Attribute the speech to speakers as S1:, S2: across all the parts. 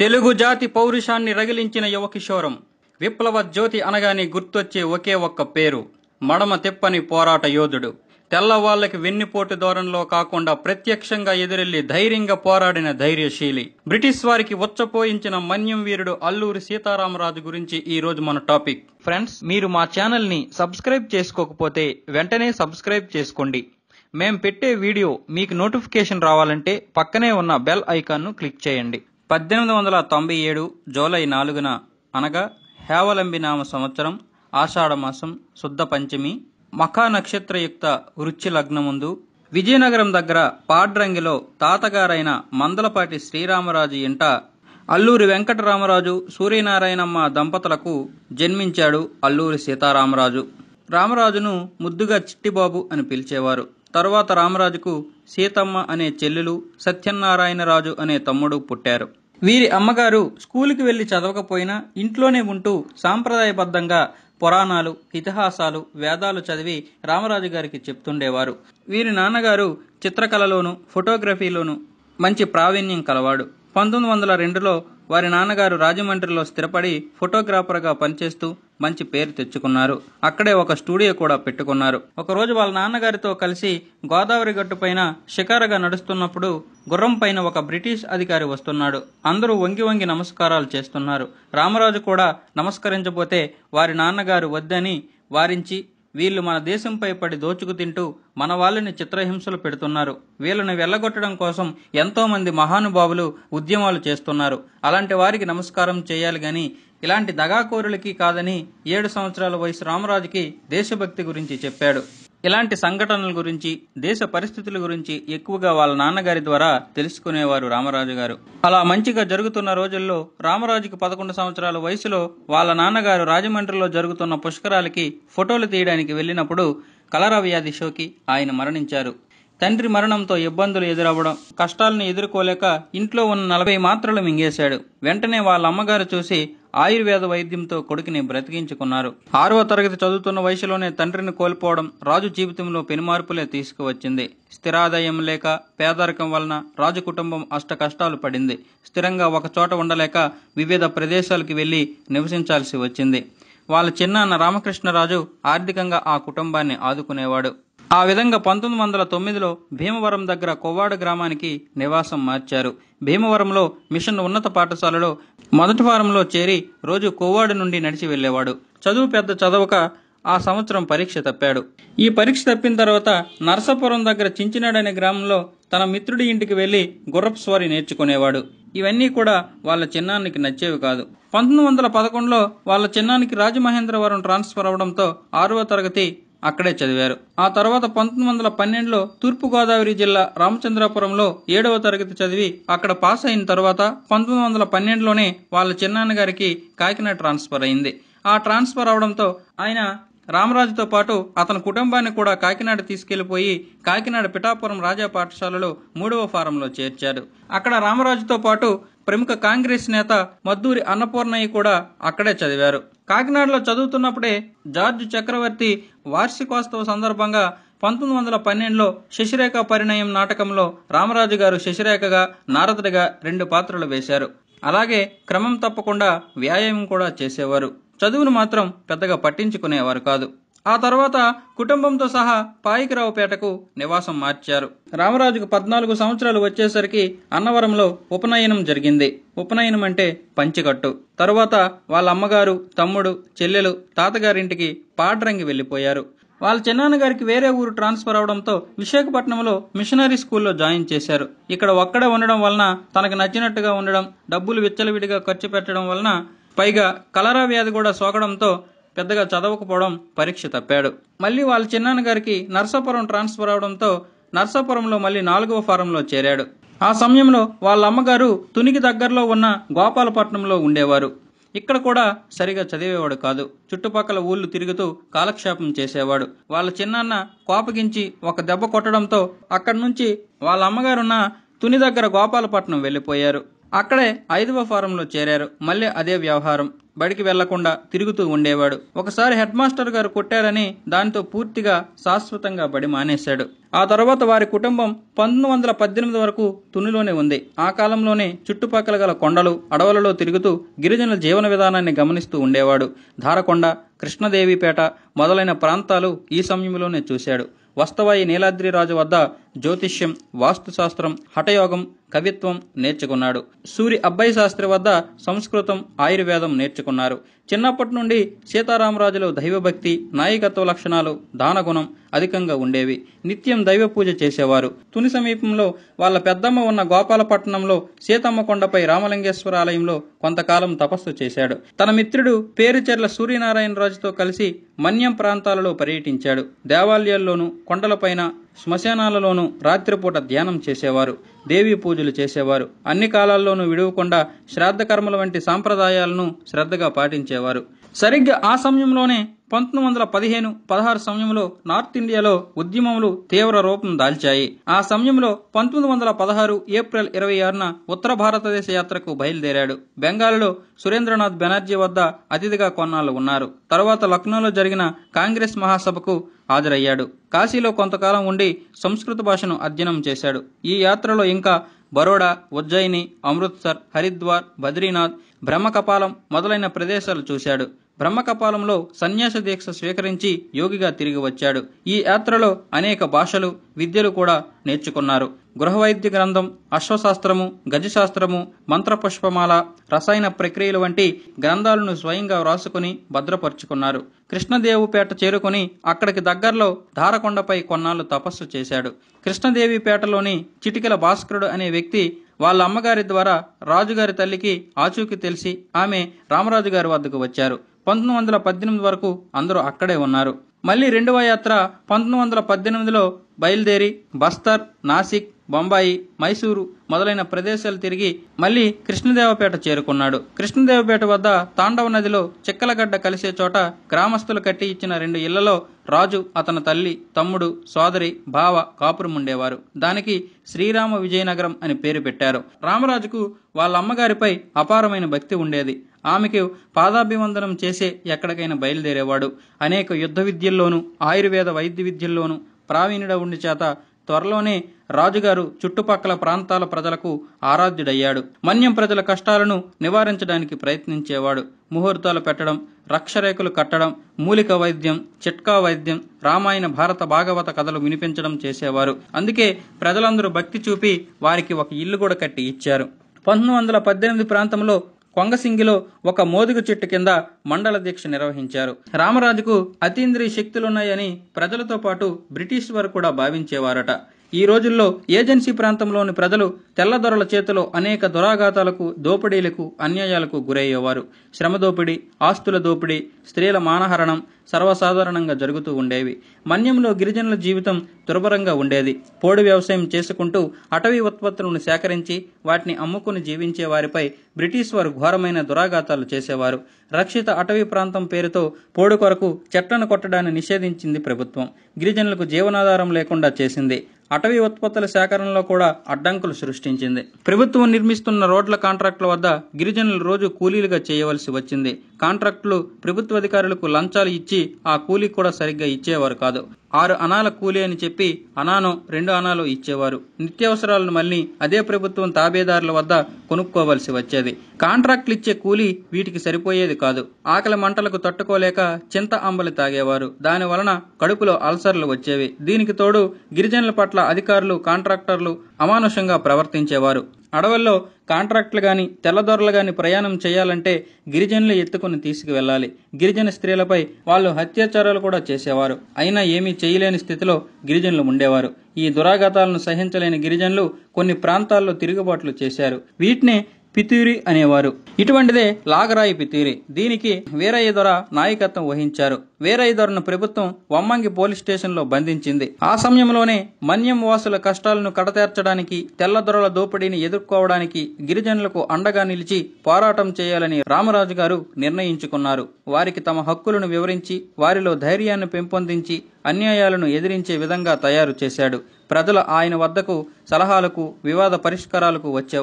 S1: తెలుగు జాతి పౌరుషాన్ని రగిలించిన యువ కిషోరం విప్లవ జ్యోతి అనగానే గుర్తొచ్చే ఒకే ఒక్క పేరు మడమ తిప్పని పోరాట యోధుడు తెల్లవాళ్లకి వెన్నుపోటు దూరంలో కాకుండా ప్రత్యక్షంగా ఎదురెళ్లి ధైర్యంగా పోరాడిన ధైర్యశీలి బ్రిటిష్ వారికి ఉచ్చపోయించిన మన్యం వీరుడు అల్లూరి సీతారామరాజు గురించి ఈ రోజు మన టాపిక్ ఫ్రెండ్స్ మీరు మా ఛానల్ ని సబ్స్క్రైబ్ చేసుకోకపోతే వెంటనే సబ్స్క్రైబ్ చేసుకోండి మేం పెట్టే వీడియో మీకు నోటిఫికేషన్ రావాలంటే పక్కనే ఉన్న బెల్ ఐకాన్ను క్లిక్ చేయండి పద్దెనిమిది వందల తొంభై ఏడు జూలై నాలుగున అనగా హేవలంబి నామ సంవత్సరం ఆషాఢ మాసం శుద్ధ పంచమి మఖా నక్షత్రయుక్త వృచ్చి లగ్నముందు విజయనగరం దగ్గర పాడ్రంగిలో తాతగారైన మందలపాటి శ్రీరామరాజు ఇంట అల్లూరి వెంకటరామరాజు సూర్యనారాయణమ్మ దంపతులకు జన్మించాడు అల్లూరి సీతారామరాజు రామరాజును ముద్దుగా చిట్టిబాబు అని పిలిచేవారు తరువాత రామరాజుకు సీతమ్మ అనే చెల్లెలు సత్యనారాయణరాజు అనే తమ్ముడు పుట్టారు వీరి అమ్మగారు స్కూలుకి వెళ్లి చదవకపోయినా ఇంట్లోనే ఉంటూ సాంప్రదాయబద్ధంగా పురాణాలు ఇతిహాసాలు వేదాలు చదివి రామరాజు గారికి చెప్తుండేవారు వీరి నాన్నగారు చిత్రకళలోను ఫోటోగ్రఫీలోను మంచి ప్రావీణ్యం కలవాడు పంతొమ్మిది వందల రెండులో వారి నాన్నగారు రాజమండ్రిలో స్థిరపడి ఫోటోగ్రాఫర్గా పనిచేస్తూ మంచి పేరు తెచ్చుకున్నారు అక్కడే ఒక స్టూడియో కూడా పెట్టుకున్నారు ఒకరోజు వాళ్ళ నాన్నగారితో కలిసి గోదావరి గట్టు పైన షికారుగా నడుస్తున్నప్పుడు గుర్రం పైన ఒక బ్రిటిష్ అధికారి వస్తున్నాడు అందరూ వంగి వంగి నమస్కారాలు చేస్తున్నారు రామరాజు కూడా నమస్కరించబోతే వారి నాన్నగారు వద్దని వారించి వీళ్ళు మన దేశంపై పడి దోచుకు తింటూ మన వాళ్ళని చిత్రహింసలు పెడుతున్నారు వీళ్ళని వెళ్ళగొట్టడం కోసం ఎంతో మంది మహానుభావులు ఉద్యమాలు చేస్తున్నారు అలాంటి వారికి నమస్కారం చేయాలి గాని ఇలాంటి దగాకోరులకి కాదని ఏడు సంవత్సరాల వయసు రామరాజుకి దేశభక్తి గురించి చెప్పాడు ఇలాంటి సంఘటనల గురించి దేశ పరిస్థితుల గురించి ఎక్కువగా వాళ్ళ నాన్నగారి ద్వారా తెలుసుకునేవారు రామరాజు గారు అలా మంచిగా జరుగుతున్న రోజుల్లో రామరాజుకి పదకొండు సంవత్సరాల వయసులో వాళ్ళ నాన్నగారు రాజమండ్రిలో జరుగుతున్న పుష్కరాలకి ఫోటోలు తీయడానికి వెళ్ళినప్పుడు కలరా వ్యాధి సోకి ఆయన మరణించారు తండ్రి మరణంతో ఇబ్బందులు ఎదురవ్వడం కష్టాలను ఎదుర్కోలేక ఇంట్లో ఉన్న నలభై మాత్రలు మింగేశాడు వెంటనే వాళ్ళ అమ్మగారు చూసి ఆయుర్వేద వైద్యంతో కొడుకుని బ్రతికించుకున్నారు ఆరవ తరగతి చదువుతున్న వయసులోనే తండ్రిని కోల్పోవడం రాజు జీవితంలో పెనుమార్పులే తీసుకువచ్చింది స్థిరాదాయం లేక పేదరికం వలన రాజు కుటుంబం అష్ట కష్టాలు పడింది స్థిరంగా ఒక చోట ఉండలేక వివిధ ప్రదేశాలకు వెళ్లి నివసించాల్సి వచ్చింది వాళ్ళ చిన్నాన్న రామకృష్ణరాజు ఆర్థికంగా ఆ కుటుంబాన్ని ఆదుకునేవాడు ఆ విధంగా పంతొమ్మిది వందల తొమ్మిదిలో భీమవరం దగ్గర కొవ్వాడ గ్రామానికి నివాసం మార్చారు భీమవరంలో మిషన్ ఉన్నత పాఠశాలలో మొదటి వారంలో చేరి రోజు కొవ్వాడు నుండి నడిచి వెళ్లేవాడు చదువు పెద్ద చదవక ఆ సంవత్సరం పరీక్ష తప్పాడు ఈ పరీక్ష తప్పిన తర్వాత నరసాపురం దగ్గర చించినాడు అనే గ్రామంలో తన మిత్రుడి ఇంటికి వెళ్లి గుర్రపు స్వారీ నేర్చుకునేవాడు ఇవన్నీ కూడా వాళ్ళ చిన్నానికి నచ్చేవి కాదు పంతొమ్మిది వందల పదకొండులో వాళ్ళ చిన్నానికి రాజమహేంద్రవరం ట్రాన్స్ఫర్ అవడంతో ఆరవ తరగతి అక్కడే చదివారు ఆ తర్వాత పంతొమ్మిది వందల పన్నెండులో తూర్పుగోదావరి జిల్లా రామచంద్రాపురంలో ఏడవ తరగతి చదివి అక్కడ పాస్ అయిన తర్వాత పంతొమ్మిది వందల పన్నెండులోనే వాళ్ళ చిన్నాన్నగారికి కాకినాడ ట్రాన్స్ఫర్ అయింది ఆ ట్రాన్స్ఫర్ అవడంతో ఆయన రామరాజుతో పాటు అతని కుటుంబాన్ని కూడా కాకినాడ తీసుకెళ్లిపోయి కాకినాడ పిఠాపురం రాజా పాఠశాలలో మూడవ ఫారంలో చేర్చాడు అక్కడ రామరాజుతో పాటు ప్రముఖ కాంగ్రెస్ నేత మద్దూరి అన్నపూర్ణయ్య కూడా అక్కడే చదివారు కాకినాడలో చదువుతున్నప్పుడే జార్జ్ చక్రవర్తి వార్షికోత్సవ సందర్భంగా పంతొమ్మిది వందల పన్నెండులో శశిరేఖ పరిణయం నాటకంలో రామరాజు గారు శశిరేఖగా నారదుడిగా రెండు పాత్రలు వేశారు అలాగే క్రమం తప్పకుండా వ్యాయామం కూడా చేసేవారు చదువును మాత్రం పెద్దగా పట్టించుకునేవారు కాదు ఆ తర్వాత కుటుంబంతో సహా పాయికరావుపేటకు నివాసం మార్చారు రామరాజుకు పద్నాలుగు సంవత్సరాలు వచ్చేసరికి అన్నవరంలో ఉపనయనం జరిగింది ఉపనయనం అంటే పంచికట్టు తరువాత వాళ్ళ అమ్మగారు తమ్ముడు చెల్లెలు తాతగారింటికి పాడ్రంగి వెళ్లిపోయారు వాళ్ళ చిన్నాన్నగారికి వేరే ఊరు ట్రాన్స్ఫర్ అవడంతో విశాఖపట్నంలో మిషనరీ స్కూల్లో జాయిన్ చేశారు ఇక్కడ ఒక్కడే ఉండడం వలన తనకు నచ్చినట్టుగా ఉండడం డబ్బులు విచ్చలవిడిగా ఖర్చు పెట్టడం వలన పైగా కలరా వ్యాధి కూడా సోకడంతో పెద్దగా చదవకపోవడం పరీక్ష తప్పాడు మళ్ళీ వాళ్ళ చిన్నాన్నగారికి నర్సాపురం ట్రాన్స్ఫర్ అవడంతో నర్సాపురంలో మళ్ళీ నాలుగవ ఫారంలో చేరాడు ఆ సమయంలో వాళ్ళ అమ్మగారు తునికి దగ్గరలో ఉన్న గోపాలపట్నంలో ఉండేవారు ఇక్కడ కూడా సరిగా చదివేవాడు కాదు చుట్టుపక్కల ఊళ్ళు తిరుగుతూ కాలక్షేపం చేసేవాడు వాళ్ళ చిన్నాన్న కోపగించి ఒక దెబ్బ కొట్టడంతో అక్కడి నుంచి వాళ్ళ అమ్మగారున్న తుని దగ్గర గోపాలపట్నం వెళ్లిపోయారు అక్కడే ఐదవ ఫారంలో చేరారు మళ్ళీ అదే వ్యవహారం బడికి వెళ్లకుండా తిరుగుతూ ఉండేవాడు ఒకసారి హెడ్ మాస్టర్ గారు కొట్టారని దానితో పూర్తిగా శాశ్వతంగా బడి మానేశాడు ఆ తర్వాత వారి కుటుంబం పంతొమ్మిది వందల పద్దెనిమిది వరకు తునిలోనే ఉంది ఆ కాలంలోనే చుట్టుపక్కల గల కొండలు అడవులలో తిరుగుతూ గిరిజనుల జీవన విధానాన్ని గమనిస్తూ ఉండేవాడు ధారకొండ కృష్ణదేవిపేట మొదలైన ప్రాంతాలు ఈ సమయంలోనే చూశాడు వస్తవాయి నీలాద్రిరాజు వద్ద జ్యోతిష్యం వాస్తుశాస్త్రం హఠయోగం కవిత్వం నేర్చుకున్నాడు సూరి అబ్బాయి శాస్త్రి వద్ద సంస్కృతం ఆయుర్వేదం నేర్చుకున్నారు చిన్నప్పటి నుండి సీతారామరాజులో దైవభక్తి నాయకత్వ లక్షణాలు దానగుణం అధికంగా ఉండేవి నిత్యం దైవ పూజ చేసేవారు తుని సమీపంలో వాళ్ళ పెద్దమ్మ ఉన్న గోపాలపట్నంలో సీతమ్మ కొండపై రామలింగేశ్వర ఆలయంలో కొంతకాలం తపస్సు చేశాడు తన మిత్రుడు పేరుచెర్ల సూర్యనారాయణరాజుతో కలిసి మన్యం ప్రాంతాలలో పర్యటించాడు దేవాలయాల్లోనూ కొండలపైన శ్మశానాలలోనూ రాత్రిపూట ధ్యానం చేసేవారు దేవీ పూజలు చేసేవారు అన్ని కాలాల్లోనూ విడవకుండా శ్రాద్ధ కర్మల వంటి సాంప్రదాయాలను శ్రద్ధగా పాటించేవారు సరిగ్గా ఆ సమయంలోనే పంతొమ్మిది వందల పదిహేను పదహారు సమయంలో నార్త్ ఇండియాలో ఉద్యమములు తీవ్ర రూపం దాల్చాయి ఆ సమయంలో పంతొమ్మిది వందల పదహారు ఏప్రిల్ ఇరవై ఆరున ఉత్తర భారతదేశ యాత్రకు బయలుదేరాడు బెంగాల్లో సురేంద్రనాథ్ బెనర్జీ వద్ద అతిథిగా కొన్నాళ్ళు ఉన్నారు తర్వాత లక్నోలో జరిగిన కాంగ్రెస్ మహాసభకు హాజరయ్యాడు కాశీలో కొంతకాలం ఉండి సంస్కృత భాషను అధ్యయనం చేశాడు ఈ యాత్రలో ఇంకా బరోడా ఉజ్జయిని అమృత్సర్ హరిద్వార్ బద్రీనాథ్ బ్రహ్మకపాలం మొదలైన ప్రదేశాలు చూశాడు బ్రహ్మకపాలంలో సన్యాస దీక్ష స్వీకరించి యోగిగా తిరిగి వచ్చాడు ఈ యాత్రలో అనేక భాషలు విద్యలు కూడా నేర్చుకున్నారు గృహవైద్య గ్రంథం అశ్వశాస్త్రము గజశాస్త్రము మంత్రపుష్పమాల రసాయన ప్రక్రియలు వంటి గ్రంథాలను స్వయంగా వ్రాసుకుని భద్రపరుచుకున్నారు కృష్ణదేవుపేట చేరుకుని అక్కడికి దగ్గరలో ధారకొండపై కొన్నాళ్లు తపస్సు చేశాడు కృష్ణదేవిపేటలోని చిటికెల భాస్కరుడు అనే వ్యక్తి వాళ్ళ అమ్మగారి ద్వారా రాజుగారి తల్లికి ఆచూకీ తెలిసి ఆమె రామరాజు గారి వద్దకు వచ్చారు పంతొమ్మిది వందల పద్దెనిమిది వరకు అందరూ అక్కడే ఉన్నారు మళ్ళీ రెండవ యాత్ర పంతొమ్మిది వందల పద్దెనిమిదిలో బయలుదేరి బస్తర్ నాసిక్ బొంబాయి మైసూరు మొదలైన ప్రదేశాలు తిరిగి మళ్ళీ కృష్ణదేవపేట చేరుకున్నాడు కృష్ణదేవపేట వద్ద తాండవ నదిలో చిక్కలగడ్డ కలిసే చోట గ్రామస్తులు కట్టి ఇచ్చిన రెండు ఇళ్లలో రాజు అతని తల్లి తమ్ముడు సోదరి బావ కాపురం ఉండేవారు దానికి శ్రీరామ విజయనగరం అని పేరు పెట్టారు రామరాజుకు వాళ్ళ అమ్మగారిపై అపారమైన భక్తి ఉండేది ఆమెకు పాదాభివందనం చేసే ఎక్కడికైనా బయలుదేరేవాడు అనేక యుద్ధ విద్యల్లోనూ ఆయుర్వేద వైద్య విద్యల్లోనూ ప్రావీణ్యుడ ఉండి చేత త్వరలోనే రాజుగారు చుట్టుపక్కల ప్రాంతాల ప్రజలకు ఆరాధ్యుడయ్యాడు మన్యం ప్రజల కష్టాలను నివారించడానికి ప్రయత్నించేవాడు ముహూర్తాలు పెట్టడం రక్షరేఖలు కట్టడం మూలిక వైద్యం చిట్కా వైద్యం రామాయణ భారత భాగవత కథలు వినిపించడం చేసేవారు అందుకే ప్రజలందరూ భక్తి చూపి వారికి ఒక ఇల్లు కూడా కట్టి ఇచ్చారు పంతొమ్మిది వందల పద్దెనిమిది ప్రాంతంలో కొంగసింగిలో ఒక మోదుగ చెట్టు కింద మండల దీక్ష నిర్వహించారు రామరాజుకు అతీంద్రియ శక్తులున్నాయని ప్రజలతో పాటు బ్రిటిష్ వారు కూడా భావించేవారట ఈ రోజుల్లో ఏజెన్సీ ప్రాంతంలోని ప్రజలు తెల్లదొరల చేతిలో అనేక దురాఘాతాలకు దోపిడీలకు అన్యాయాలకు గురయ్యేవారు శ్రమ దోపిడీ ఆస్తుల దోపిడీ స్త్రీల మానహరణం సర్వసాధారణంగా జరుగుతూ ఉండేవి మన్యంలో గిరిజనుల జీవితం దుర్భరంగా ఉండేది పోడు వ్యవసాయం చేసుకుంటూ అటవీ ఉత్పత్తులను సేకరించి వాటిని అమ్ముకుని జీవించే వారిపై బ్రిటిష్ వారు ఘోరమైన దురాఘాతాలు చేసేవారు రక్షిత అటవీ ప్రాంతం పేరుతో పోడు కొరకు చెట్లను కొట్టడాన్ని నిషేధించింది ప్రభుత్వం గిరిజనులకు జీవనాధారం లేకుండా చేసింది అటవీ ఉత్పత్తుల సేకరణలో కూడా అడ్డంకులు సృష్టించింది ప్రభుత్వం నిర్మిస్తున్న రోడ్ల కాంట్రాక్టుల వద్ద గిరిజనులు రోజు కూలీలుగా చేయవలసి వచ్చింది కాంట్రాక్టులు ప్రభుత్వ అధికారులకు లంచాలు ఇచ్చి ఆ కూలీ కూడా సరిగ్గా ఇచ్చేవారు కాదు ఆరు అనాల కూలీ అని చెప్పి అనానో రెండు అనాలు ఇచ్చేవారు నిత్యావసరాలను మళ్ళీ అదే ప్రభుత్వం తాబేదారుల వద్ద కొనుక్కోవలసి వచ్చేది కాంట్రాక్టులు ఇచ్చే కూలీ వీటికి సరిపోయేది కాదు ఆకలి మంటలకు తట్టుకోలేక చింత అంబలి తాగేవారు దాని వలన కడుపులో అల్సర్లు వచ్చేవి దీనికి తోడు గిరిజనుల పట్ల అధికారులు కాంట్రాక్టర్లు అమానుషంగా ప్రవర్తించేవారు అడవుల్లో కాంట్రాక్టులు గాని తెల్లదొరలు గాని ప్రయాణం చేయాలంటే గిరిజనులు ఎత్తుకుని తీసుకువెళ్ళాలి గిరిజన స్త్రీలపై వాళ్ళు అత్యాచారాలు కూడా చేసేవారు అయినా ఏమీ చేయలేని స్థితిలో గిరిజనులు ఉండేవారు ఈ దురాఘాతాలను సహించలేని గిరిజనులు కొన్ని ప్రాంతాల్లో తిరుగుబాట్లు చేశారు వీటినే పితూరి అనేవారు ఇటువంటిదే లాగరాయి పితూరి దీనికి వీరయ్య దొర నాయకత్వం వహించారు వీరయ్య దొరను ప్రభుత్వం వమ్మంగి పోలీస్ స్టేషన్లో బంధించింది ఆ సమయంలోనే మన్యం వాసుల కష్టాలను కడతేర్చడానికి తెల్లదొరల దోపిడీని ఎదుర్కోవడానికి గిరిజనులకు అండగా నిలిచి పోరాటం చేయాలని రామరాజు గారు నిర్ణయించుకున్నారు వారికి తమ హక్కులను వివరించి వారిలో ధైర్యాన్ని పెంపొందించి అన్యాయాలను ఎదిరించే విధంగా తయారు చేశాడు ప్రజలు ఆయన వద్దకు సలహాలకు వివాద పరిష్కారాలకు వచ్చేవారు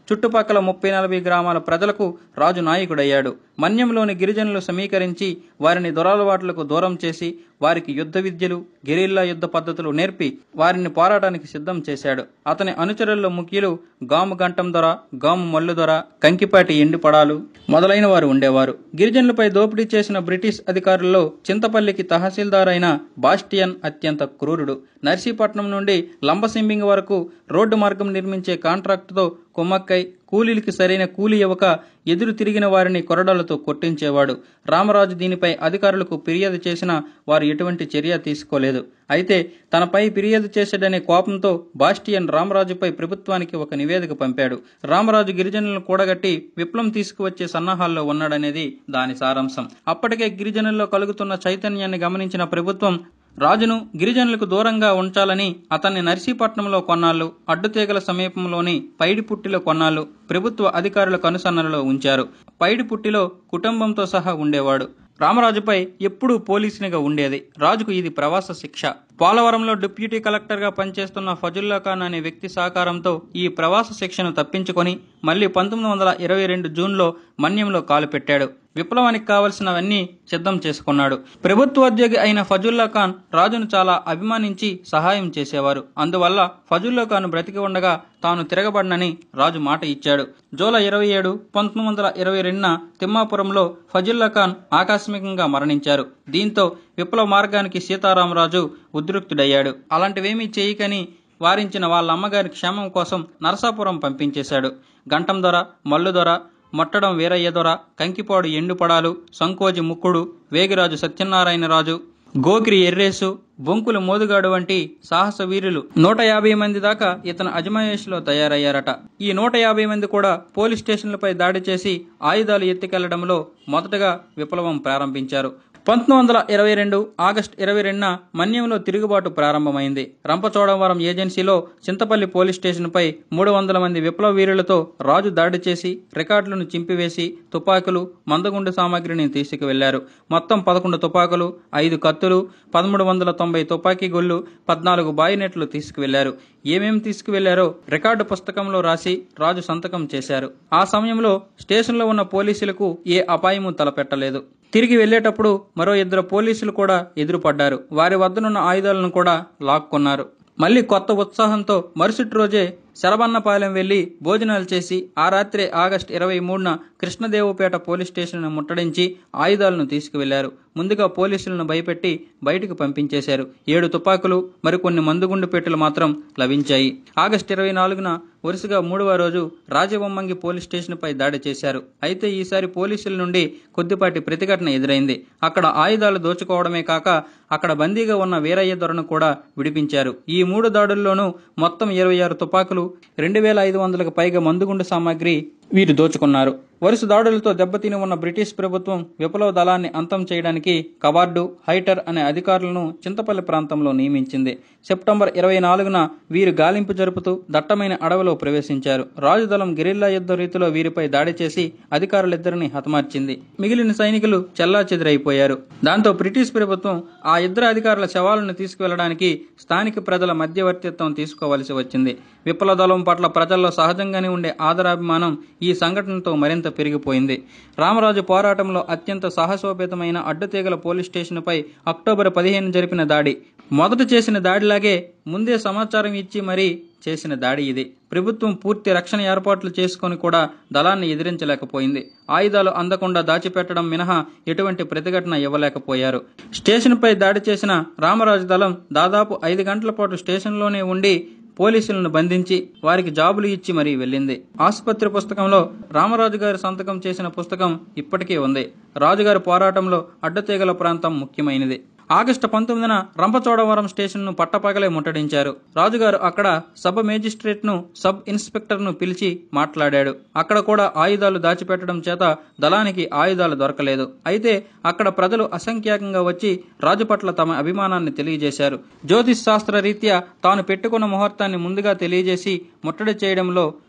S1: చుట్టుపక్కల ముప్పై నలభై గ్రామాల ప్రజలకు రాజు నాయకుడయ్యాడు మన్యంలోని గిరిజనులు సమీకరించి వారిని దురలవాట్లకు దూరం చేసి వారికి యుద్ధ విద్యలు గెరిల్లా యుద్ధ పద్ధతులు నేర్పి వారిని పోరాటానికి సిద్ధం చేశాడు అతని అనుచరుల్లో ముఖ్యులు గాము గంటం దొర గాము మల్లు దొర కంకిపాటి ఎండు పడాలు మొదలైన వారు ఉండేవారు గిరిజనులపై దోపిడీ చేసిన బ్రిటిష్ అధికారుల్లో చింతపల్లికి తహసీల్దార్ అయిన బాస్టియన్ అత్యంత క్రూరుడు నర్సీపట్నం నుండి లంబసింబింగ్ వరకు రోడ్డు మార్గం నిర్మించే కాంట్రాక్టుతో కుమ్మక్కై కూలీలకి సరైన కూలి ఇవ్వక ఎదురు తిరిగిన వారిని కొరడాలతో కొట్టించేవాడు రామరాజు దీనిపై అధికారులకు ఫిర్యాదు చేసినా వారు ఎటువంటి చర్య తీసుకోలేదు అయితే తనపై ఫిర్యాదు చేశాడనే కోపంతో బాస్టియన్ రామరాజుపై ప్రభుత్వానికి ఒక నివేదిక పంపాడు రామరాజు గిరిజనులను కూడగట్టి విప్లవం తీసుకువచ్చే సన్నాహాల్లో ఉన్నాడనేది దాని సారాంశం అప్పటికే గిరిజనుల్లో కలుగుతున్న చైతన్యాన్ని గమనించిన ప్రభుత్వం రాజును గిరిజనులకు దూరంగా ఉంచాలని అతన్ని నర్సీపట్నంలో కొన్నాళ్ళు అడ్డుతీగల సమీపంలోని పైడిపుట్టిలో కొన్నాళ్ళు ప్రభుత్వ అధికారుల కనుసన్నలలో ఉంచారు పైడిపుట్టిలో కుటుంబంతో సహా ఉండేవాడు రామరాజుపై ఎప్పుడూ పోలీసునిగా ఉండేది రాజుకు ఇది ప్రవాస శిక్ష పోలవరంలో డిప్యూటీ కలెక్టర్గా పనిచేస్తున్న ఫజుల్లా ఖాన్ అనే వ్యక్తి సహకారంతో ఈ ప్రవాస శిక్షను తప్పించుకొని మళ్ళీ పంతొమ్మిది వందల ఇరవై రెండు జూన్లో మన్యంలో కాలు పెట్టాడు విప్లవానికి కావలసినవన్నీ సిద్ధం చేసుకున్నాడు ప్రభుత్వోద్యోగి అయిన ఫజుల్లా ఖాన్ రాజును చాలా అభిమానించి సహాయం చేసేవారు అందువల్ల ఫజుల్లా ఖాన్ బ్రతికి ఉండగా తాను తిరగబడనని రాజు మాట ఇచ్చాడు జూలై ఇరవై ఏడు పంతొమ్మిది వందల ఇరవై రెండున తిమ్మాపురంలో ఫజుల్లా ఖాన్ ఆకస్మికంగా మరణించారు దీంతో విప్లవ మార్గానికి సీతారామరాజు ఉద్రిక్తుడయ్యాడు అలాంటివేమీ చేయకని వారించిన వాళ్ళ అమ్మగారి క్షేమం కోసం నరసాపురం పంపించేశాడు గంటం దొర మల్లు దొర మొట్టడం వీరయ్య దొర కంకిపాడు ఎండుపడాలు సంకోజి ముక్కుడు వేగిరాజు సత్యనారాయణరాజు గోగిరి ఎర్రేసు బొంకుల మోదుగాడు వంటి సాహస వీరులు నూట యాభై మంది దాకా ఇతని అజమాయిషిలో తయారయ్యారట ఈ నూట యాభై మంది కూడా పోలీస్ స్టేషన్లపై దాడి చేసి ఆయుధాలు ఎత్తుకెళ్లడంలో మొదటగా విప్లవం ప్రారంభించారు పంతొమ్మిది వందల ఇరవై రెండు ఆగస్టు ఇరవై రెండున మన్యంలో తిరుగుబాటు ప్రారంభమైంది రంపచోడవరం ఏజెన్సీలో చింతపల్లి పోలీస్ స్టేషన్పై మూడు వందల మంది విప్లవ వీరులతో రాజు దాడి చేసి రికార్డులను చింపివేసి తుపాకులు మందగుండు సామాగ్రిని తీసుకువెళ్లారు మొత్తం పదకొండు తుపాకులు ఐదు కత్తులు పదమూడు వందల తొంభై తుపాకీ గొల్లు పద్నాలుగు బాయినెట్లు తీసుకువెళ్లారు ఏమేం తీసుకువెళ్లారో రికార్డు పుస్తకంలో రాసి రాజు సంతకం చేశారు ఆ సమయంలో స్టేషన్లో ఉన్న పోలీసులకు ఏ అపాయము తలపెట్టలేదు తిరిగి వెళ్లేటప్పుడు మరో ఇద్దరు పోలీసులు కూడా ఎదురుపడ్డారు వారి వద్దనున్న ఆయుధాలను కూడా లాక్కున్నారు మళ్ళీ కొత్త ఉత్సాహంతో మరుసటి రోజే శరబన్నపాలెం వెళ్లి భోజనాలు చేసి ఆ రాత్రే ఆగస్టు ఇరవై మూడున కృష్ణదేవుపేట పోలీస్ స్టేషన్ను ముట్టడించి ఆయుధాలను తీసుకువెళ్లారు ముందుగా పోలీసులను భయపెట్టి బయటకు పంపించేశారు ఏడు తుపాకులు మరికొన్ని మందుగుండు పెట్టెలు మాత్రం లభించాయి ఆగస్టు ఇరవై నాలుగున వరుసగా మూడవ రోజు రాజబొమ్మంగి పోలీస్ స్టేషన్పై దాడి చేశారు అయితే ఈసారి పోలీసుల నుండి కొద్దిపాటి ప్రతిఘటన ఎదురైంది అక్కడ ఆయుధాలు దోచుకోవడమే కాక అక్కడ బందీగా ఉన్న వీరయ్య దొరను కూడా విడిపించారు ఈ మూడు దాడుల్లోనూ మొత్తం ఇరవై ఆరు తుపాకులు రెండు వేల ఐదు వందలకు పైగా మందుగుండు సామాగ్రి వీరు దోచుకున్నారు వరుస దాడులతో దెబ్బతిని ఉన్న బ్రిటిష్ ప్రభుత్వం విప్లవ దళాన్ని అంతం చేయడానికి కవార్డు హైటర్ అనే అధికారులను చింతపల్లి ప్రాంతంలో నియమించింది సెప్టెంబర్ ఇరవై నాలుగున వీరు గాలింపు జరుపుతూ దట్టమైన అడవిలో ప్రవేశించారు రాజుదళం గెరిల్లా యుద్ధ రీతిలో వీరిపై దాడి చేసి అధికారులిద్దరిని హతమార్చింది మిగిలిన సైనికులు చెల్లాచెదురైపోయారు దాంతో బ్రిటిష్ ప్రభుత్వం ఆ ఇద్దరు అధికారుల శవాలను తీసుకువెళ్లడానికి స్థానిక ప్రజల మధ్యవర్తిత్వం తీసుకోవలసి వచ్చింది విప్లవ దళం పట్ల ప్రజల్లో సహజంగానే ఉండే ఆదరాభిమానం ఈ సంఘటనతో మరింత పెరిగిపోయింది రామరాజు పోరాటంలో అత్యంత సాహసోపేతమైన అడ్డుతీగల పోలీస్ స్టేషన్పై అక్టోబర్ పదిహేను జరిపిన దాడి మొదట చేసిన దాడిలాగే ముందే సమాచారం ఇచ్చి మరీ చేసిన దాడి ఇది ప్రభుత్వం పూర్తి రక్షణ ఏర్పాట్లు చేసుకొని కూడా దళాన్ని ఎదిరించలేకపోయింది ఆయుధాలు అందకుండా దాచిపెట్టడం మినహా ఎటువంటి ప్రతిఘటన ఇవ్వలేకపోయారు స్టేషన్పై దాడి చేసిన రామరాజు దళం దాదాపు ఐదు గంటల పాటు స్టేషన్లోనే ఉండి పోలీసులను బంధించి వారికి జాబులు ఇచ్చి మరీ వెళ్ళింది ఆసుపత్రి పుస్తకంలో రామరాజు గారి సంతకం చేసిన పుస్తకం ఇప్పటికీ ఉంది రాజుగారి పోరాటంలో అడ్డతీగల ప్రాంతం ముఖ్యమైనది ఆగస్టు పంతొమ్మిదిన రంపచోడవరం స్టేషన్ను పట్టపగలే ముట్టడించారు రాజుగారు అక్కడ సబ్ మేజిస్ట్రేట్ ను సబ్ ఇన్స్పెక్టర్ ను పిలిచి మాట్లాడాడు అక్కడ కూడా ఆయుధాలు దాచిపెట్టడం చేత దళానికి ఆయుధాలు దొరకలేదు అయితే అక్కడ ప్రజలు అసంఖ్యాకంగా వచ్చి రాజు పట్ల తమ అభిమానాన్ని తెలియజేశారు జ్యోతిష్ శాస్త్ర రీత్యా తాను పెట్టుకున్న ముహూర్తాన్ని ముందుగా తెలియజేసి ముట్టడి చేయడంలో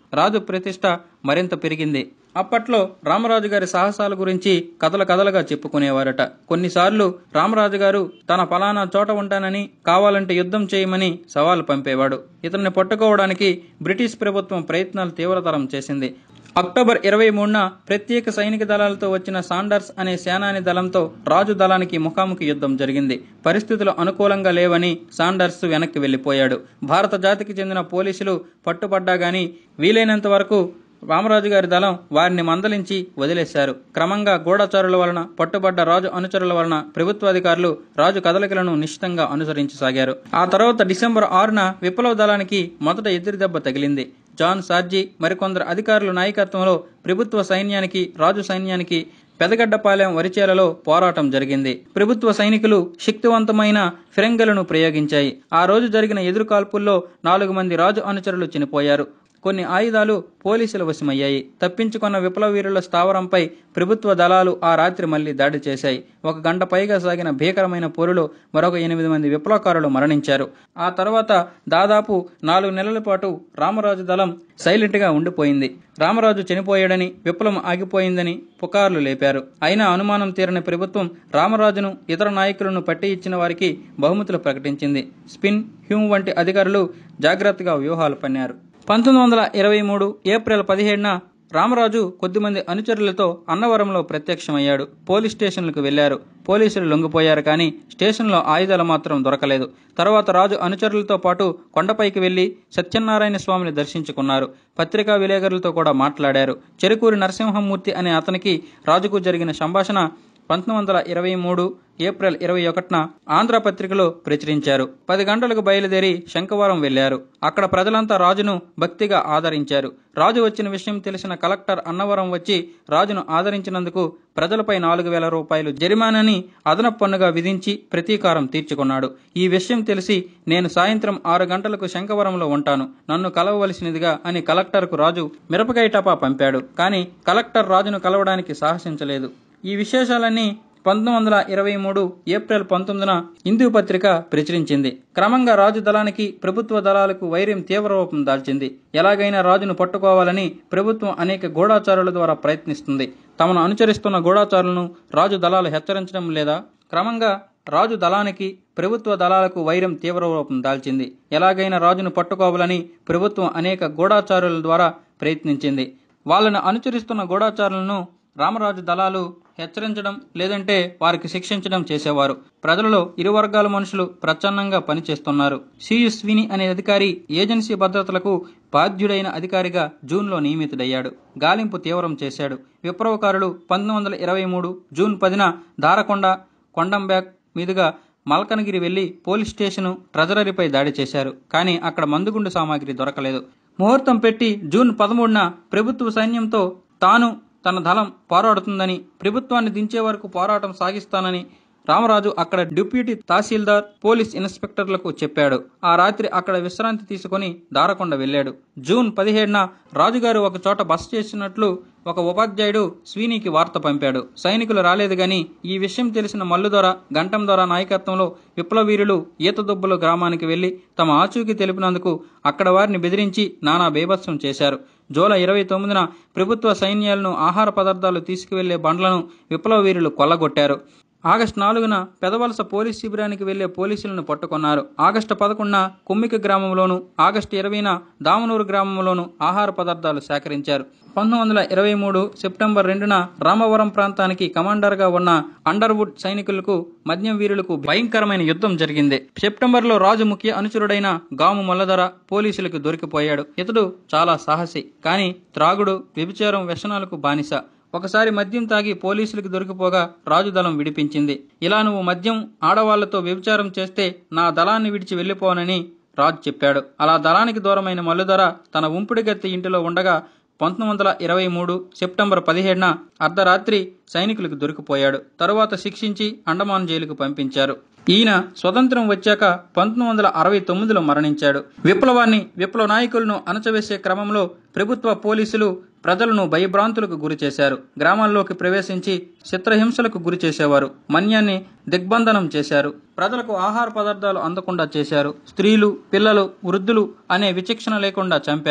S1: రాజు ప్రతిష్ట మరింత పెరిగింది అప్పట్లో రామరాజు గారి సాహసాల గురించి కథల కథలుగా చెప్పుకునేవారట కొన్నిసార్లు రామరాజు గారు తన ఫలానా చోట ఉంటానని కావాలంటే యుద్ధం చేయమని సవాలు పంపేవాడు ఇతన్ని పట్టుకోవడానికి బ్రిటిష్ ప్రభుత్వం ప్రయత్నాలు తీవ్రతరం చేసింది అక్టోబర్ ఇరవై మూడున ప్రత్యేక సైనిక దళాలతో వచ్చిన సాండర్స్ అనే సేనాని దళంతో రాజు దళానికి ముఖాముఖి యుద్ధం జరిగింది పరిస్థితులు అనుకూలంగా లేవని సాండర్స్ వెనక్కి వెళ్లిపోయాడు భారత జాతికి చెందిన పోలీసులు పట్టుబడ్డా గాని వీలైనంత వరకు రామరాజు గారి దళం వారిని మందలించి వదిలేశారు క్రమంగా గూఢచారుల వలన పట్టుబడ్డ రాజు అనుచరుల వలన ప్రభుత్వాధికారులు రాజు కదలికలను నిశ్చితంగా అనుసరించసాగారు ఆ తర్వాత డిసెంబర్ ఆరున విప్లవ దళానికి మొదట ఎదురు దెబ్బ తగిలింది జాన్ సార్జీ మరికొందరు అధికారుల నాయకత్వంలో ప్రభుత్వ సైన్యానికి రాజు సైన్యానికి పెదగడ్డపాలెం వరిచేలలో పోరాటం జరిగింది ప్రభుత్వ సైనికులు శక్తివంతమైన ఫిరంగులను ప్రయోగించాయి ఆ రోజు జరిగిన ఎదురు కాల్పుల్లో నాలుగు మంది రాజు అనుచరులు చనిపోయారు కొన్ని ఆయుధాలు పోలీసుల వశమయ్యాయి తప్పించుకున్న విప్లవ వీరుల స్థావరంపై ప్రభుత్వ దళాలు ఆ రాత్రి మళ్లీ దాడి చేశాయి ఒక గంట పైగా సాగిన భీకరమైన పోరులో మరొక ఎనిమిది మంది విప్లవకారులు మరణించారు ఆ తర్వాత దాదాపు నాలుగు నెలల పాటు రామరాజు దళం సైలెంట్ గా ఉండిపోయింది రామరాజు చనిపోయాడని విప్లవం ఆగిపోయిందని పుకార్లు లేపారు అయినా అనుమానం తీరని ప్రభుత్వం రామరాజును ఇతర నాయకులను పట్టి ఇచ్చిన వారికి బహుమతులు ప్రకటించింది స్పిన్ హ్యూమ్ వంటి అధికారులు జాగ్రత్తగా వ్యూహాలు పన్నారు పంతొమ్మిది వందల ఇరవై మూడు ఏప్రిల్ పదిహేడున రామరాజు కొద్దిమంది అనుచరులతో అన్నవరంలో ప్రత్యక్షమయ్యాడు పోలీస్ స్టేషన్లకు వెళ్లారు పోలీసులు లొంగిపోయారు కానీ స్టేషన్లో ఆయుధాలు మాత్రం దొరకలేదు తర్వాత రాజు అనుచరులతో పాటు కొండపైకి వెళ్లి సత్యనారాయణ స్వామిని దర్శించుకున్నారు పత్రికా విలేకరులతో కూడా మాట్లాడారు చెరుకూరి నరసింహమూర్తి అనే అతనికి రాజుకు జరిగిన సంభాషణ పంతొమ్మిది వందల ఇరవై మూడు ఏప్రిల్ ఇరవై ఒకటిన ఆంధ్రపత్రికలో ప్రచురించారు పది గంటలకు బయలుదేరి శంఖవరం వెళ్లారు అక్కడ ప్రజలంతా రాజును భక్తిగా ఆదరించారు రాజు వచ్చిన విషయం తెలిసిన కలెక్టర్ అన్నవరం వచ్చి రాజును ఆదరించినందుకు ప్రజలపై నాలుగు వేల రూపాయలు జరిమానాని అదనపు పన్నుగా విధించి ప్రతీకారం తీర్చుకున్నాడు ఈ విషయం తెలిసి నేను సాయంత్రం ఆరు గంటలకు శంఖవరంలో ఉంటాను నన్ను కలవవలసినదిగా అని కలెక్టర్కు రాజు మిరపకాయ టపా పంపాడు కానీ కలెక్టర్ రాజును కలవడానికి సాహసించలేదు ఈ విశేషాలన్నీ పంతొమ్మిది వందల ఇరవై మూడు ఏప్రిల్ పంతొమ్మిదిన హిందూ పత్రిక ప్రచురించింది క్రమంగా రాజు దళానికి ప్రభుత్వ దళాలకు వైర్యం తీవ్ర రూపం దాల్చింది ఎలాగైనా రాజును పట్టుకోవాలని ప్రభుత్వం అనేక గూఢాచారుల ద్వారా ప్రయత్నిస్తుంది తమను అనుచరిస్తున్న గూఢాచారులను రాజు దళాలు హెచ్చరించడం లేదా క్రమంగా రాజు దళానికి ప్రభుత్వ దళాలకు వైరం తీవ్ర రూపం దాల్చింది ఎలాగైనా రాజును పట్టుకోవాలని ప్రభుత్వం అనేక గూఢాచారుల ద్వారా ప్రయత్నించింది వాళ్ళను అనుచరిస్తున్న గూఢాచారులను రామరాజు దళాలు హెచ్చరించడం లేదంటే వారికి శిక్షించడం చేసేవారు ప్రజలలో ఇరు వర్గాల మనుషులు ప్రచ్ఛన్నంగా పనిచేస్తున్నారు సియు స్విని అనే అధికారి ఏజెన్సీ భద్రతలకు బాధ్యుడైన అధికారిగా జూన్లో నియమితుడయ్యాడు గాలింపు తీవ్రం చేశాడు విప్లవకారులు పంతొమ్మిది వందల ఇరవై మూడు జూన్ పదిన దారకొండ కొండంబ్యాక్ మీదుగా మల్కనగిరి వెళ్లి పోలీస్ స్టేషను ట్రెజరీపై దాడి చేశారు కానీ అక్కడ మందుగుండు సామాగ్రి దొరకలేదు ముహూర్తం పెట్టి జూన్ పదమూడున ప్రభుత్వ సైన్యంతో తాను తన దళం పోరాడుతుందని ప్రభుత్వాన్ని దించే వరకు పోరాటం సాగిస్తానని రామరాజు అక్కడ డిప్యూటీ తహసీల్దార్ పోలీస్ ఇన్స్పెక్టర్లకు చెప్పాడు ఆ రాత్రి అక్కడ విశ్రాంతి తీసుకుని దారకొండ వెళ్ళాడు జూన్ పదిహేడున రాజుగారు ఒక చోట బస చేసినట్లు ఒక ఉపాధ్యాయుడు స్వీనికి వార్త పంపాడు సైనికులు రాలేదు గాని ఈ విషయం తెలిసిన మల్లుదొర గంటం దొర నాయకత్వంలో విప్లవీరులు ఈతదుబ్బుల గ్రామానికి వెళ్లి తమ ఆచూకీ తెలిపినందుకు అక్కడ వారిని బెదిరించి నానా బేభత్సం చేశారు జూలై ఇరవై తొమ్మిదిన ప్రభుత్వ సైన్యాలను ఆహార పదార్థాలు తీసుకువెళ్లే బండ్లను విప్లవ వీరులు కొల్లగొట్టారు ఆగస్టు నాలుగున పెదవలస పోలీస్ శిబిరానికి వెళ్లే పోలీసులను పట్టుకున్నారు ఆగస్టు పదకొండున కుమ్మిక గ్రామంలోను ఆగస్టు ఇరవైన దామనూరు గ్రామంలోను ఆహార పదార్థాలు సేకరించారు పంతొమ్మిది వందల ఇరవై మూడు సెప్టెంబర్ రెండున రామవరం ప్రాంతానికి కమాండర్గా ఉన్న అండర్వుడ్ సైనికులకు మద్యం వీరులకు భయంకరమైన యుద్ధం జరిగింది సెప్టెంబర్లో రాజు ముఖ్య అనుచరుడైన గాము మల్లధర పోలీసులకు దొరికిపోయాడు ఇతడు చాలా సాహసి కానీ త్రాగుడు వ్యభిచారం వ్యసనాలకు బానిస ఒకసారి మద్యం తాగి పోలీసులకు దొరికిపోగా రాజు దళం విడిపించింది ఇలా నువ్వు మద్యం ఆడవాళ్లతో వ్యభిచారం చేస్తే నా దళాన్ని విడిచి వెళ్లిపోనని రాజు చెప్పాడు అలా దళానికి దూరమైన మల్లుధర తన ఉంపుడిగత్తి ఇంటిలో ఉండగా పంతొమ్మిది వందల ఇరవై మూడు సెప్టెంబర్ పదిహేడున అర్ధరాత్రి సైనికులకు దొరికిపోయాడు తరువాత శిక్షించి అండమాన్ జైలుకు పంపించారు ఈయన స్వతంత్రం వచ్చాక పంతొమ్మిది వందల అరవై తొమ్మిదిలో మరణించాడు విప్లవాన్ని విప్లవ నాయకులను అణచవేసే క్రమంలో ప్రభుత్వ పోలీసులు ప్రజలను భయభ్రాంతులకు గురి చేశారు గ్రామాల్లోకి ప్రవేశించి చిత్రహింసలకు గురి చేసేవారు మన్యాన్ని దిగ్బంధనం చేశారు ప్రజలకు ఆహార పదార్థాలు అందకుండా చేశారు స్త్రీలు పిల్లలు వృద్ధులు అనే విచక్షణ లేకుండా చంపారు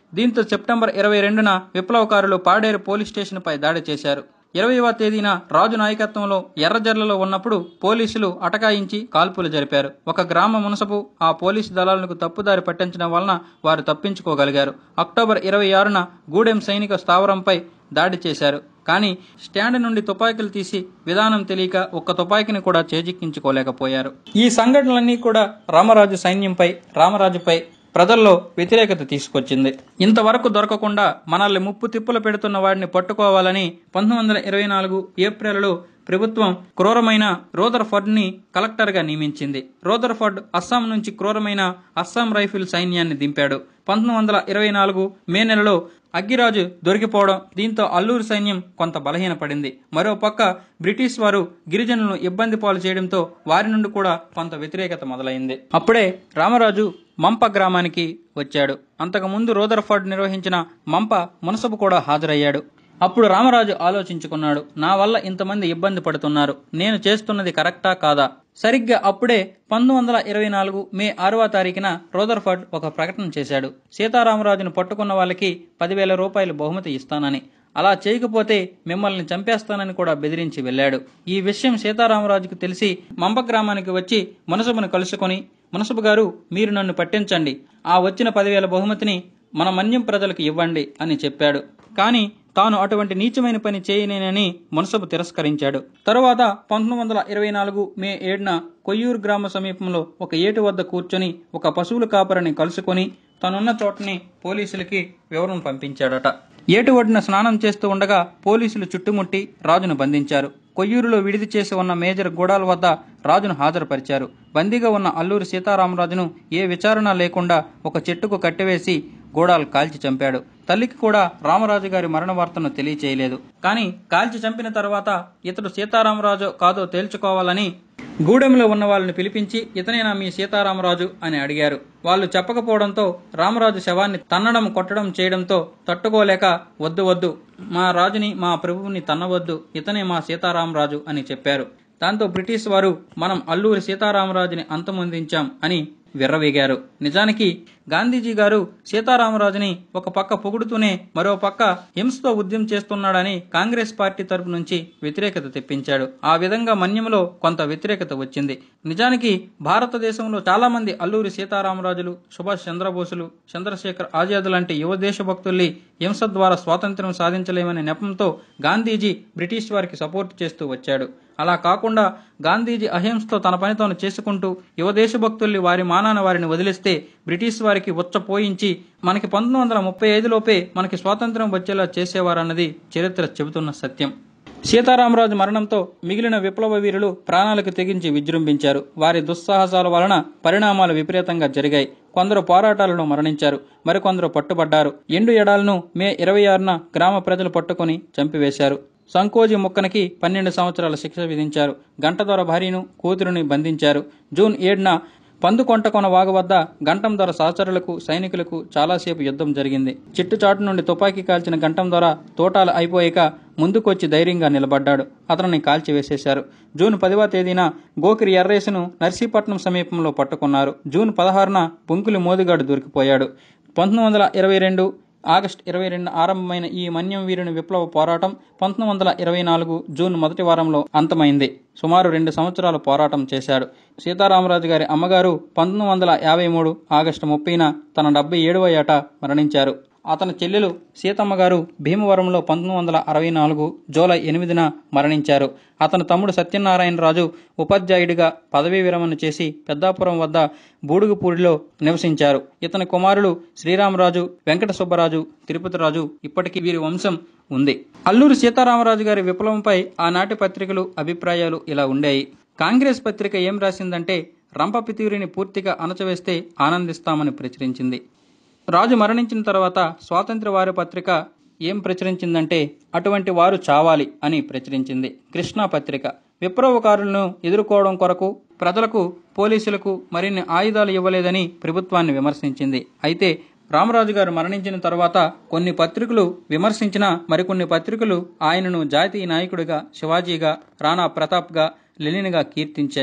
S1: దీంతో సెప్టెంబర్ ఇరవై రెండున విప్లవకారులు పాడేరు పోలీస్ స్టేషన్పై దాడి చేశారు ఇరవైవ తేదీన రాజు నాయకత్వంలో ఎర్రజర్లలో ఉన్నప్పుడు పోలీసులు అటకాయించి కాల్పులు జరిపారు ఒక గ్రామ మునసపు ఆ పోలీసు దళాలకు తప్పుదారి పట్టించడం వలన వారు తప్పించుకోగలిగారు అక్టోబర్ ఇరవై ఆరున గూడెం సైనిక స్థావరంపై దాడి చేశారు కానీ స్టాండ్ నుండి తుపాకీలు తీసి విధానం తెలియక ఒక్క తుపాకీని కూడా చేజిక్కించుకోలేకపోయారు ఈ సంఘటనలన్నీ కూడా రామరాజు సైన్యంపై రామరాజుపై ప్రజల్లో వ్యతిరేకత తీసుకొచ్చింది ఇంతవరకు దొరకకుండా మనల్ని ముప్పు తిప్పులు పెడుతున్న వాడిని పట్టుకోవాలని పంతొమ్మిది వందల ఇరవై నాలుగు ఏప్రిల్లో ప్రభుత్వం క్రూరమైన రోదర్ఫర్డ్ ని కలెక్టర్ గా నియమించింది రోదర్ఫర్డ్ అస్సాం నుంచి క్రూరమైన అస్సాం రైఫిల్ సైన్యాన్ని దింపాడు పంతొమ్మిది వందల ఇరవై నాలుగు మే నెలలో అగ్గిరాజు దొరికిపోవడం దీంతో అల్లూరు సైన్యం కొంత బలహీనపడింది మరో పక్క బ్రిటిష్ వారు గిరిజనులను ఇబ్బంది పాలు చేయడంతో వారి నుండి కూడా కొంత వ్యతిరేకత మొదలైంది అప్పుడే రామరాజు మంప గ్రామానికి వచ్చాడు అంతకుముందు రోదర్ఫర్డ్ నిర్వహించిన మంప మునసబు కూడా హాజరయ్యాడు అప్పుడు రామరాజు ఆలోచించుకున్నాడు నా వల్ల ఇంతమంది ఇబ్బంది పడుతున్నారు నేను చేస్తున్నది కరెక్టా కాదా సరిగ్గా అప్పుడే పంతొమ్మిది వందల ఇరవై నాలుగు మే ఆరవ తారీఖున రోదర్ఫర్డ్ ఒక ప్రకటన చేశాడు సీతారామరాజును పట్టుకున్న వాళ్ళకి పదివేల రూపాయలు బహుమతి ఇస్తానని అలా చేయకపోతే మిమ్మల్ని చంపేస్తానని కూడా బెదిరించి వెళ్ళాడు ఈ విషయం సీతారామరాజుకు తెలిసి మంప గ్రామానికి వచ్చి మునసబును కలుసుకొని మునసబు గారు మీరు నన్ను పట్టించండి ఆ వచ్చిన పదివేల బహుమతిని మన మన్యం ప్రజలకు ఇవ్వండి అని చెప్పాడు కానీ తాను అటువంటి నీచమైన పని చేయనేనని మునసబు తిరస్కరించాడు తరువాత పంతొమ్మిది వందల ఇరవై నాలుగు మే ఏడున కొయ్యూరు గ్రామ సమీపంలో ఒక ఏటు వద్ద కూర్చొని ఒక పశువుల కాపరిని కలుసుకొని తనున్న చోటని పోలీసులకి వివరం పంపించాడట ఏటు ఒడ్డున స్నానం చేస్తూ ఉండగా పోలీసులు చుట్టుముట్టి రాజును బంధించారు కొయ్యూరులో విడిది చేసి ఉన్న మేజర్ గూడాల వద్ద రాజును హాజరుపరిచారు బందీగా ఉన్న అల్లూరి సీతారామరాజును ఏ విచారణ లేకుండా ఒక చెట్టుకు కట్టివేసి గూడాలు కాల్చి చంపాడు తల్లికి కూడా రామరాజు గారి మరణ వార్తను తెలియచేయలేదు కానీ కాల్చి చంపిన తర్వాత ఇతడు సీతారామరాజు కాదో తేల్చుకోవాలని గూడెంలో ఉన్న వాళ్ళని పిలిపించి ఇతనేనా మీ సీతారామరాజు అని అడిగారు వాళ్ళు చెప్పకపోవడంతో రామరాజు శవాన్ని తన్నడం కొట్టడం చేయడంతో తట్టుకోలేక వద్దు వద్దు మా రాజుని మా ప్రభువుని తన్నవద్దు ఇతనే మా సీతారామరాజు అని చెప్పారు దాంతో బ్రిటిష్ వారు మనం అల్లూరి సీతారామరాజుని అంతమొందించాం అని విర్రవీగారు నిజానికి గాంధీజీ గారు సీతారామరాజుని ఒక పక్క పొగుడుతూనే మరో పక్క హింసతో ఉద్యమం చేస్తున్నాడని కాంగ్రెస్ పార్టీ తరపు నుంచి వ్యతిరేకత తెప్పించాడు ఆ విధంగా మన్యంలో కొంత వ్యతిరేకత వచ్చింది నిజానికి భారతదేశంలో చాలా మంది అల్లూరి సీతారామరాజులు సుభాష్ చంద్రబోసులు చంద్రశేఖర్ ఆజాద్ లాంటి యువ దేశభక్తుల్ని హింస ద్వారా స్వాతంత్ర్యం సాధించలేమనే నెపంతో గాంధీజీ బ్రిటిష్ వారికి సపోర్ట్ చేస్తూ వచ్చాడు అలా కాకుండా గాంధీజీ అహింసతో తన పని తాను చేసుకుంటూ యువ దేశభక్తుల్ని వారి మానాన వారిని వదిలిస్తే బ్రిటిష్ వారికి ఉచ్చపోయించి మనకి పంతొమ్మిది వందల ముప్పై ఐదులోపే మనకి స్వాతంత్ర్యం వచ్చేలా చేసేవారన్నది చరిత్ర చెబుతున్న సత్యం సీతారామరాజు మరణంతో మిగిలిన విప్లవ వీరులు ప్రాణాలకు తెగించి విజృంభించారు వారి దుస్సాహసాల వలన పరిణామాలు విపరీతంగా జరిగాయి కొందరు పోరాటాలను మరణించారు మరికొందరు పట్టుబడ్డారు ఎండు ఎడాలను మే ఇరవై ఆరున గ్రామ ప్రజలు పట్టుకొని చంపివేశారు సంకోజి ముక్కనికి పన్నెండు సంవత్సరాల శిక్ష విధించారు గంటదొర భార్యను కూతురుని బంధించారు జూన్ ఏడున పందుకొంటకొన వాగు వద్ద గంటం దొర సహచరులకు సైనికులకు చాలాసేపు యుద్ధం జరిగింది చిట్టుచాటు నుండి తుపాకీ కాల్చిన గంటం దొర తోటాలు అయిపోయాక ముందుకొచ్చి ధైర్యంగా నిలబడ్డాడు అతనిని కాల్చివేసేశారు జూన్ పదివ తేదీన గోకిరి ఎర్రేసును నర్సీపట్నం సమీపంలో పట్టుకున్నారు జూన్ పదహారున బొంకులి మోదిగాడు దొరికిపోయాడు పంతొమ్మిది వందల ఇరవై రెండు ఆగస్టు ఇరవై రెండు ఆరంభమైన ఈ మన్యం వీరుని విప్లవ పోరాటం పంతొమ్మిది వందల ఇరవై నాలుగు జూన్ మొదటి వారంలో అంతమైంది సుమారు రెండు సంవత్సరాలు పోరాటం చేశాడు సీతారామరాజు గారి అమ్మగారు పంతొమ్మిది వందల యాభై మూడు ఆగస్టు ముప్పైన తన డెబ్బై ఏడవ ఏట మరణించారు అతని చెల్లెలు సీతమ్మ గారు భీమవరంలో పంతొమ్మిది వందల అరవై నాలుగు జూలై ఎనిమిదిన మరణించారు అతని తమ్ముడు సత్యనారాయణరాజు ఉపాధ్యాయుడిగా పదవీ విరమణ చేసి పెద్దాపురం వద్ద బూడుగుపూడిలో నివసించారు ఇతని కుమారులు శ్రీరామరాజు వెంకట సుబ్బరాజు తిరుపతి రాజు ఇప్పటికీ వీరి వంశం ఉంది అల్లూరి సీతారామరాజు గారి విప్లవంపై ఆనాటి పత్రికలు అభిప్రాయాలు ఇలా ఉండేవి కాంగ్రెస్ పత్రిక ఏం రాసిందంటే రంపపితూరిని పూర్తిగా అణచవేస్తే ఆనందిస్తామని ప్రచురించింది రాజు మరణించిన తర్వాత స్వాతంత్ర్య వారి పత్రిక ఏం ప్రచురించిందంటే అటువంటి వారు చావాలి అని ప్రచురించింది కృష్ణా పత్రిక విప్లవకారులను ఎదుర్కోవడం కొరకు ప్రజలకు పోలీసులకు మరిన్ని ఆయుధాలు ఇవ్వలేదని ప్రభుత్వాన్ని విమర్శించింది అయితే రామరాజు గారు మరణించిన తర్వాత కొన్ని పత్రికలు విమర్శించిన మరికొన్ని పత్రికలు ఆయనను జాతీయ నాయకుడిగా శివాజీగా రాణా ప్రతాప్గా లెనిన్గా కీర్తించాయి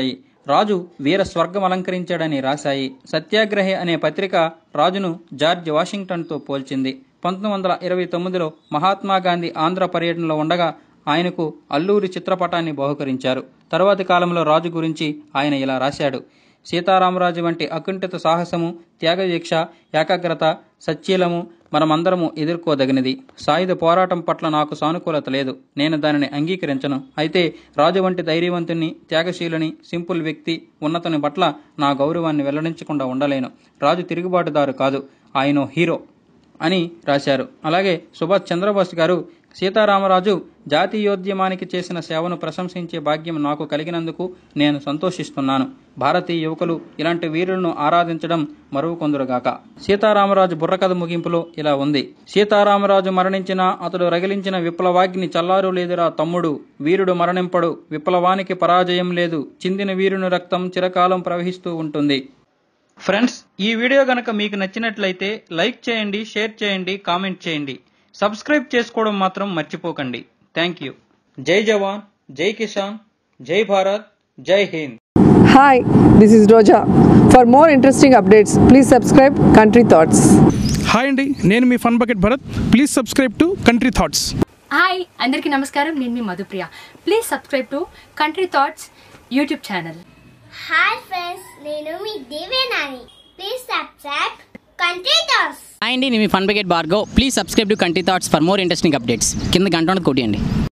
S1: రాజు వీర స్వర్గం అలంకరించాడని రాశాయి సత్యాగ్రహి అనే పత్రిక రాజును జార్జ్ వాషింగ్టన్తో పోల్చింది పంతొమ్మిది వందల ఇరవై తొమ్మిదిలో మహాత్మా గాంధీ ఆంధ్ర పర్యటనలో ఉండగా ఆయనకు అల్లూరి చిత్రపటాన్ని బహుకరించారు తరువాతి కాలంలో రాజు గురించి ఆయన ఇలా రాశాడు సీతారామరాజు వంటి అకుంఠిత సాహసము త్యాగదీక్ష ఏకాగ్రత సచ్చీలము మనమందరము ఎదుర్కోదగినది సాయుధ పోరాటం పట్ల నాకు సానుకూలత లేదు నేను దానిని అంగీకరించను అయితే రాజు వంటి ధైర్యవంతుని త్యాగశీలుని సింపుల్ వ్యక్తి ఉన్నతని పట్ల నా గౌరవాన్ని వెల్లడించకుండా ఉండలేను రాజు తిరుగుబాటుదారు కాదు ఆయన హీరో అని రాశారు అలాగే సుభాష్ చంద్రబోస్ గారు సీతారామరాజు జాతీయోద్యమానికి చేసిన సేవను ప్రశంసించే భాగ్యం నాకు కలిగినందుకు నేను సంతోషిస్తున్నాను భారతీయ యువకులు ఇలాంటి వీరులను ఆరాధించడం మరువు కొందరుగాక సీతారామరాజు బుర్రకథ ముగింపులో ఇలా ఉంది సీతారామరాజు మరణించిన అతడు రగిలించిన విప్లవాగ్ని చల్లారు లేదురా తమ్ముడు వీరుడు మరణింపడు విప్లవానికి పరాజయం లేదు చిందిన వీరుని రక్తం చిరకాలం ప్రవహిస్తూ ఉంటుంది ఫ్రెండ్స్ ఈ వీడియో గనక మీకు నచ్చినట్లయితే లైక్ చేయండి షేర్ చేయండి కామెంట్ చేయండి సబ్స్క్రైబ్ చేసుకోవడం మాత్రం మర్చిపోకండి థ్యాంక్ యూ జై జవాన్ జై కిసాన్ జై భారత్ జై Hind
S2: Hi, this is Roja. For more interesting updates, please subscribe Country Thoughts.
S3: Hi అండి నేను మీ fun bucket Bharat please subscribe to country thoughts
S4: hi అందరికీ నమస్కారం నేను మీ Madhupriya please subscribe to country thoughts YouTube channel
S5: hi friends నేను మీ Devenani please subscribe country thoughts
S6: hi అండి నేను మీ ఫన్ బకెట్ బార్గో please subscribe to country thoughts for more interesting updates కింద గంట ఉన్నది కొట్టియండి